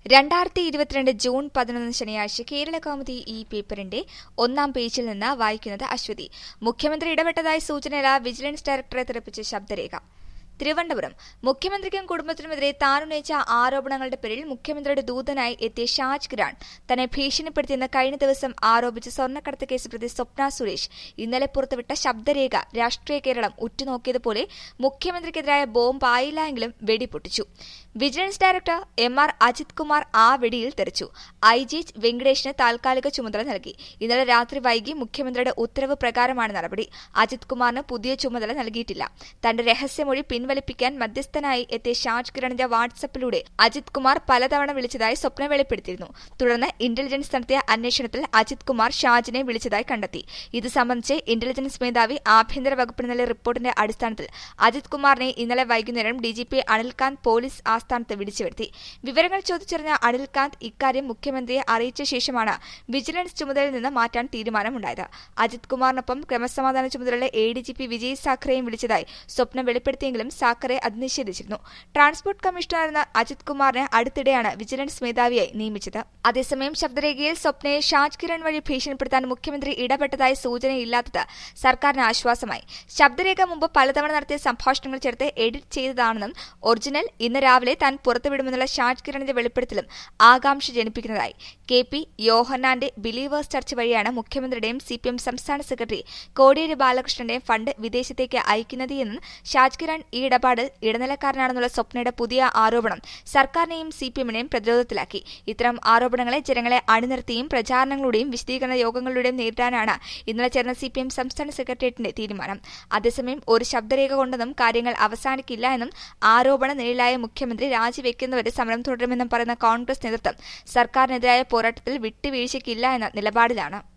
രണ്ടായിരത്തി ഇരുപത്തിരണ്ട് ജൂൺ പതിനൊന്ന് ശനിയാഴ്ച കേരള കൗമുദി ഈ പേപ്പറിന്റെ ഒന്നാം പേജിൽ നിന്ന് വായിക്കുന്നത് അശ്വതി മുഖ്യമന്ത്രി ഇടപെട്ടതായി സൂചനയില്ല വിജിലൻസ് ഡയറക്ടറെ തെറിപ്പിച്ച് ശബ്ദരേഖ തിരുവനന്തപുരം മുഖ്യമന്ത്രിക്കും കുടുംബത്തിനുമെതിരെ താനുന്നയിച്ച ആരോപണങ്ങളുടെ പേരിൽ മുഖ്യമന്ത്രിയുടെ ദൂതനായി എത്തിയ ഷാജ് കിരാൻ തന്നെ ഭീഷണിപ്പെടുത്തിയെന്ന് കഴിഞ്ഞ ദിവസം ആരോപിച്ച് സ്വർണ്ണക്കടത്ത് കേസ് പ്രതി സ്വപ്ന സുരേഷ് ഇന്നലെ പുറത്തുവിട്ട ശബ്ദരേഖ രാഷ്ട്രീയ കേരളം ഉറ്റുനോക്കിയതുപോലെ മുഖ്യമന്ത്രിക്കെതിരായ ബോംബ് ആയില്ല എങ്കിലും വെടിപൊട്ടിച്ചു vigilance director M R Ajith Kumar ആ വെടിയിൽ തെറിച്ചു ഐ ജി വെങ്കടേഷിന് താൽക്കാലിക ചുമതല നൽകി ഇന്നലെ രാത്രി വൈകി മുഖ്യമന്ത്രിയുടെ ഉത്തരവ് പ്രകാരമാണ് നടപടി അജിത് കുമാറിന് പുതിയ ചുമതല നൽകിയിട്ടില്ല തന്റെ രഹസ്യമൊഴി പിൻവലിപ്പിക്കാൻ മധ്യസ്ഥനായി എത്തിയ ഷാജ് കിരണിന്റെ വാട്സപ്പിലൂടെ അജിത് കുമാർ പലതവണ വിളിച്ചതായി സ്വപ്ന വെളിപ്പെടുത്തിയിരുന്നു തുടർന്ന് ഇന്റലിജൻസ് നടത്തിയ അന്വേഷണത്തിൽ അജിത് കുമാർ ഷാജിനെ വിളിച്ചതായി കണ്ടെത്തി ഇത് സംബന്ധിച്ച് ഇന്റലിജൻസ് മേധാവി ആഭ്യന്തര വകുപ്പിന് നൽകിയ റിപ്പോർട്ടിന്റെ അടിസ്ഥാനത്തിൽ അജിത് കുമാറിനെ ഇന്നലെ വൈകുന്നേരം ഡിജിപി അനിൽകാന്ത് പോലീസ് ആസ്ഥാനത്ത് വിളിച്ചു വരുത്തി വിവരങ്ങൾ ചോദിച്ചറിഞ്ഞ അനിൽകാന്ത് ഇക്കാര്യം മുഖ്യമന്ത്രിയെ അറിയിച്ച ശേഷമാണ് വിജിലൻസ് ചുമതലയിൽ നിന്ന് മാറ്റാൻ തീരുമാനമുണ്ടായത് അജിത് കുമാറിനൊപ്പം ക്രമസമാധാന ചുമതലയുള്ള A D G P Vijay സാഖറെയും വിളിച്ചതായി സ്വപ്നം വെളിപ്പെടുത്തിയെങ്കിലും സാഖറെ അത് നിഷേധിച്ചിരുന്നു ട്രാൻസ്പോർട്ട് കമ്മീഷണറായിരുന്ന അജിത് കുമാറിനെ അടുത്തിടെയാണ് വിജിലൻസ് മേധാവിയായി നിയമിച്ചത് അതേസമയം ശബ്ദരേഖയിൽ സ്വപ്നയെ ഷാജ് കിരൺ വഴി ഭീഷണിപ്പെടുത്താൻ മുഖ്യമന്ത്രി ഇടപെട്ടതായി സൂചനയില്ലാത്തത് സർക്കാരിന് ആശ്വാസമായി ശബ്ദരേഖ മുമ്പ് പലതവണ നടത്തിയ സംഭാഷണങ്ങൾ ചേർത്ത് എഡിറ്റ് ചെയ്തതാണെന്നും ഒറിജിനൽ ഇന്ന് രാവിലെ താൻ പുറത്തുവിടുമെന്നുള്ള ഷാജ് കിരണിന്റെ വെളിപ്പെടുത്തലും ആകാംക്ഷ ജനിപ്പിക്കുന്നതായി കെ പി യോഹന്നാന്റെ ബിലീവേഴ്സ് ചർച്ച വഴിയാണ് മുഖ്യമന്ത്രിയുടെയും സി പി എം സംസ്ഥാന സെക്രട്ടറി കോടിയേരി ബാലകൃഷ്ണന്റെയും ഫണ്ട് വിദേശത്തേക്ക് അയക്കുന്നത് എന്നും ഷാജ് കിരൺ ഈ ഇടപാടിൽ ഇടനിലക്കാരനാണെന്നുള്ള സ്വപ്നയുടെ പുതിയ ആരോപണം സർക്കാരിനെയും സി പി എമ്മിനെയും പ്രതിരോധത്തിലാക്കി ഇത്തരം ആരോപണങ്ങളെ ജനങ്ങളെ അണിനിർത്തിയും പ്രചാരണങ്ങളുടെയും വിശദീകരണ യോഗങ്ങളിലൂടെയും നേരിടാനാണ് ഇന്നലെ ചേർന്ന സി പി എം സംസ്ഥാന സെക്രട്ടേറിയറ്റിന്റെ തീരുമാനം അതേസമയം ഒരു ശബ്ദരേഖ കൊണ്ടൊന്നും കാര്യങ്ങൾ അവസാനിക്കില്ല എന്നും ആരോപണ നിഴലായ മുഖ്യമന്ത്രി രാജിവെക്കുന്നവരെ സമരം തുടരുമെന്നും പറയുന്ന കോൺഗ്രസ് നേതൃത്വം സർക്കാരിനെതിരായ പോരാട്ടത്തിൽ വിട്ടുവീഴ്ചയ്ക്കില്ല എന്ന നിലപാടിലാണ്